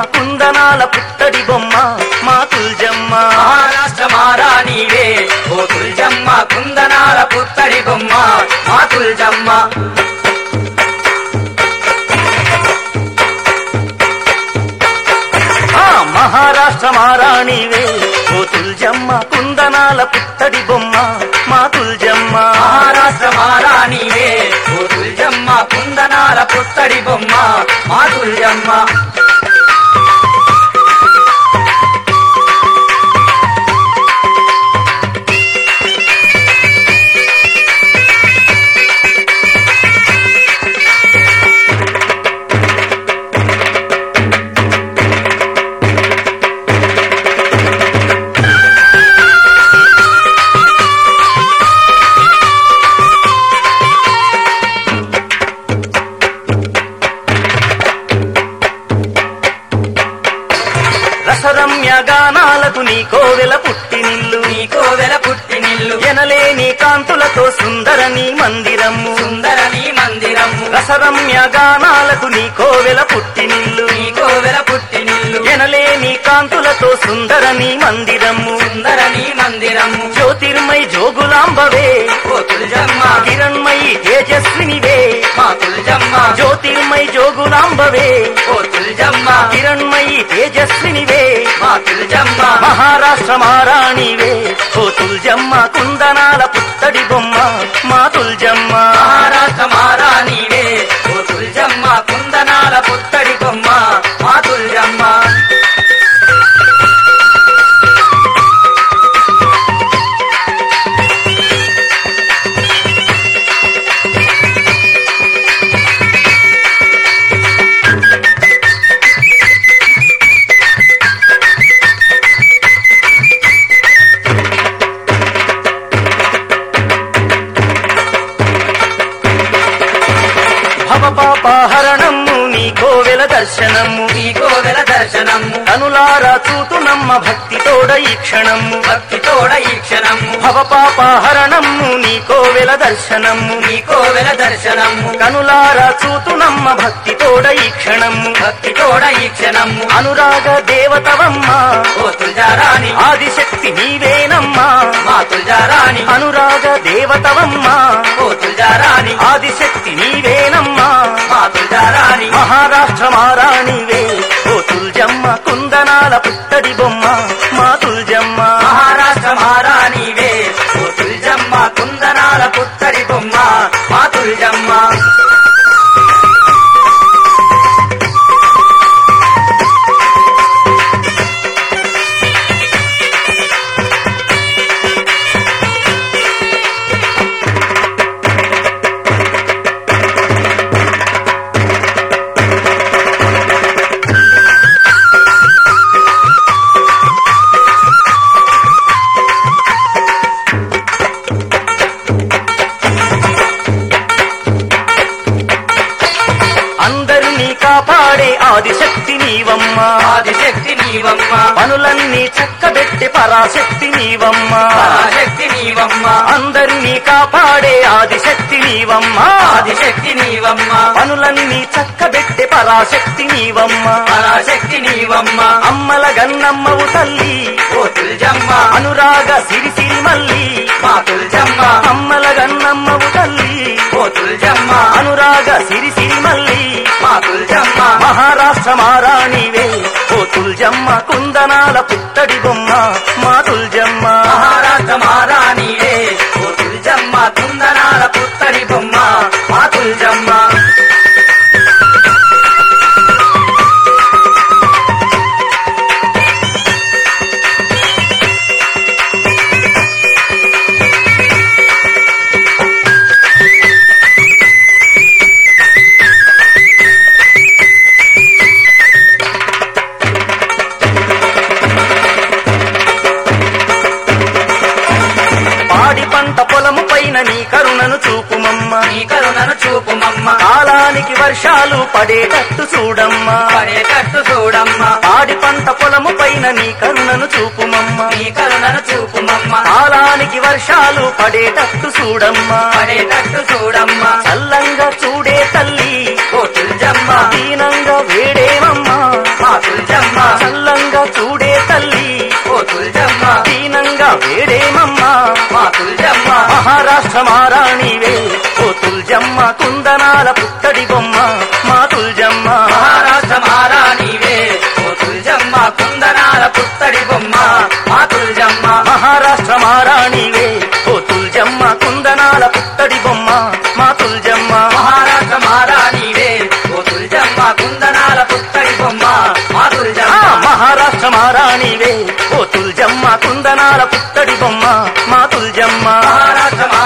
కుందనాల పుత్తడి బొమ్మ మా తుల్జమ్మ మహారాష్ట్ర మారాణివే ఓ తుల్జమ్మ కుందనాల పుత్తడి బొమ్మ మా తుల్జమ్మ ఆ మహారాష్ట్ర మారాణివే ఓ తుల్జమ్మ కుందనాల పుత్తడి బొమ్మ మా తుల్జమ్మ మహారాష్ట్ర మారాణివే ఓ తుల్జమ్మ కుందనాల పుత్తడి బొమ్మ మా తుల్జమ్మ రసరమ్య గానాలకు నీ కోవెల పుట్టినిల్లు నీ కోవెల పుట్టినిల్లు ఎనలేని కాంతులతో సుందర నీ మందిరము సుందర నీ మందిరము రసరమ్య గానాలకు నీ కోవెల పుట్టినిల్లు నీ కోవెల పుట్టినిల్లు ఎనలేని కాంతులతో సుందర నీ మందిరము సుందర నీ మందిరము జ్యోతిర్మై జోగులాంబవే ఓ తుల్జమ్మ కిరణ్మయి తేజస్వినివే మా తుల్జమ్మ జ్యోతిర్మై జోగులాంబవే ఓ తుల్జమ్మ కిరణ్మయి తేజస్వినివే మా తుల్జమ్మ మహారాష్ట్ర మారాణివే ఓ తుల్జమ్మ కుందనాల పుత్తడి బొమ్మ మా తుల్జమ్మ మహారాష్ట్ర మారాణివే ఓ తుల్జమ్మ కుందనాల పుత్తడి బొమ్మ మా తుల్జమ్మ భవపాపహరణము నీ కోవెల దర్శనము నీ కోవెల దర్శనము కనులారా చూతునమ్మ భక్తితోడ ఈ క్షణము భక్తి తోడ ఈ క్షణము భవపాపహరణము నీ కోవెల దర్శనము నీ కోవెల దర్శనము కనులారా చూతునమ్మ భక్తితోడ ఈ క్షణము భక్తి తోడ ఈ క్షణము అనురాగ దేవతవమ్మ ఓ తుల్జారాణి ఆదిశక్తి నీవేనమ్మా మా తుల్జారాణి అనురాగ దేవతవమ్మ ఓ తుల్జారాణి ఆదిశక్తి నీవేనమ్మా మా తుల్జారాణి మహారాష్ట్ర మారాణివే ఓ తుల్జమ్మ కుందనాల పుత్తడి బొమ్మ మా తుల్జమ్మ మహారాష్ట్ర మారాణివే ఓ తుల్జమ్మ కుందనాల పుత్తడి బొమ్మ మా తుల్జమ్మ అందరినీ కాపాడే ఆదిశక్తి నీవమ్మ ఆదిశక్తి నీవమ్మ పనులన్నీ చక్కబెట్టి పరాశక్తి నీవమ్మ పరాశక్తి నీవమ్మ అందరినీ కాపాడే ఆదిశక్తి నీవమ్మ ఆదిశక్తి నీవమ్మ పనులన్నీ చక్కబెట్టి పరాశక్తి నీవమ్మ పరాశక్తి నీవమ్మ అమ్మల గన్నమ్మవు తల్లి ఓ తుల్జమ్మ అనురాగ సిరిసిరి మల్లి మా తుల్జమ్మ అమ్మల గన్నమ్మవు తల్లి ఓ తుల్జమ్మ అనురాగ సిరిసిరి మల్లి మా తుల్జమ్మ మహారాష్ట్ర మారాణివే ఓ తుల్జమ్మ కుందనాల పుత్తడి బొమ్మ మా తుల్జమ్మ మహారాష్ట్ర మారాణివే ఓ తుల్జమ్మ కుందనాల పుత్తడి బొమ్మ మా తుల్జమ్మ పాడి పంట పొలము పైన నీ కరుణను చూపుమమ్మ నీ కరుణను చూపుమమ్మ కాలానికి వర్షాలు పడేటట్టు చూడమ్మా పడేటట్టు చూడమ్మ పాడి పంట పొలము పైన నీ కరుణను చూపుమమ్మ నీ కరుణను చూపుమమ్మ కాలానికి వర్షాలు పడేటట్టు చూడమ్మా పడేటట్టు చూడమ్మ చల్లంగా చూడే తల్లి ఓ తుల్జమ్మ దీనంగా వేడేమమ్మా మా తుల్జమ్మ వేడేమమ్మా మా తుల్జమ్మ మహారాష్ట్ర మారాణివే ఓ తుల్జమ్మ కుందనాల పుత్తడి బొమ్మ మా తుల్జమ్మ మహారాష్ట్ర మహారాణివే ఓ తుల్జమ్మ కుందనాల పుత్తడి బొమ్మ మా తుల్జమ్మ మహారాష్ట్ర మారాణివే ఓ తుల్జమ్మ కుందనాల పుత్తడి బొమ్మ మా తుల్జమ్మ మహారాష్ట్ర మహారాణివే ఓ తుల్జమ్మ కుందనాల పుత్తడి బొమ్మ మా ఆ, తుల్జమ్మ మహారాష్ట్ర మారాణివే ఓ తుల్జమ్మ కుందనాల పుత్తడి బొమ్మ మా తుల్జమ్మ మహారాష్ట్ర